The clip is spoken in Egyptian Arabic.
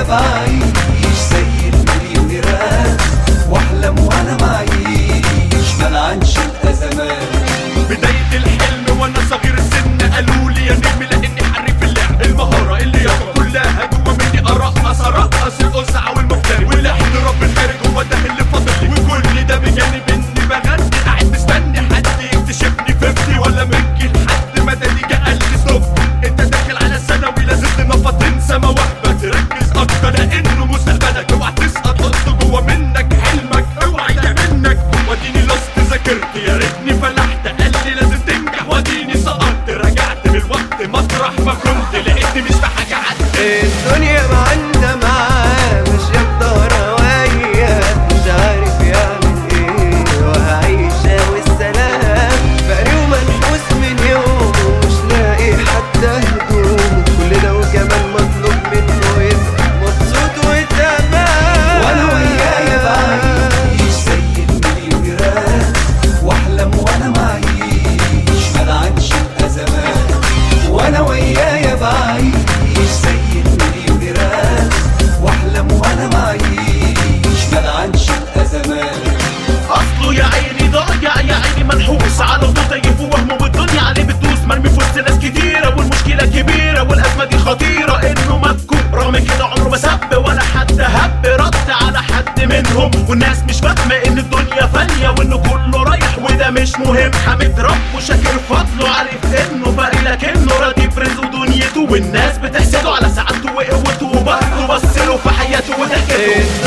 بعيش زي المليونيرات واحلم وانا معيش منعنش الازمات بداية الحلم وانا صغير السن قالوا لي يا نجم لاني حريف اللعب المهارة اللي يابا كلها جوا مني ارقص ارقص القزعة والمفتري واللحن رب الخارج هو ده اللي فاضل لي وكل ده بجانب اني بغني قاعد مستني حد يكتشفني فهمتي ولا منكي لحد ما ده جه قال لي ستوب انت داخل على ثانوي لازم تنفض تنسى مواهبك تركز اكتر لانه مستقبلك اوعى تسقط حط جوا منك حلمك اوعى يعملك واديني لست ذاكرت يا ريتني فلحت قال لي لازم تنجح واديني سقطت رجعت بالوقت مطرح ما كنت لقيتني مش في حاجه عدت الدنيا معانا معاه مش يقدر وياه مش عارف يعمل ايه وهعيشها والسلام فقري ومنحوس من يوم ومش لاقي حتى هدوم كل ده وكمان مطلوب منه يبقى مبسوط وتمام وانا ويايا بعيش زي المليونيرات واحلم وانا معيش منعنش الازمات وانا ويايا بعيش زي المليونيرات واحلم وانا معيش منعنش الازمات اصله يا عيني ضايع يا عيني منحوس على طول تايه وهمه بالدنيا عليه بتدوس مرمي في وسط ناس كتيره والمشكله كبيره والازمه دي خطيره انه مفكوك رغم كده عمره ما سب ولا حد هب رد على حد منهم والناس مش فاهمه ان الدنيا فانيه وانه كله رايح وده مش مهم حمد ربه شاكر فضله عارف انه باقي لكنه راضي برزقه ودنيته والناس بتحسده على سعادته وقوته وبخته بص له في حياته وضحكته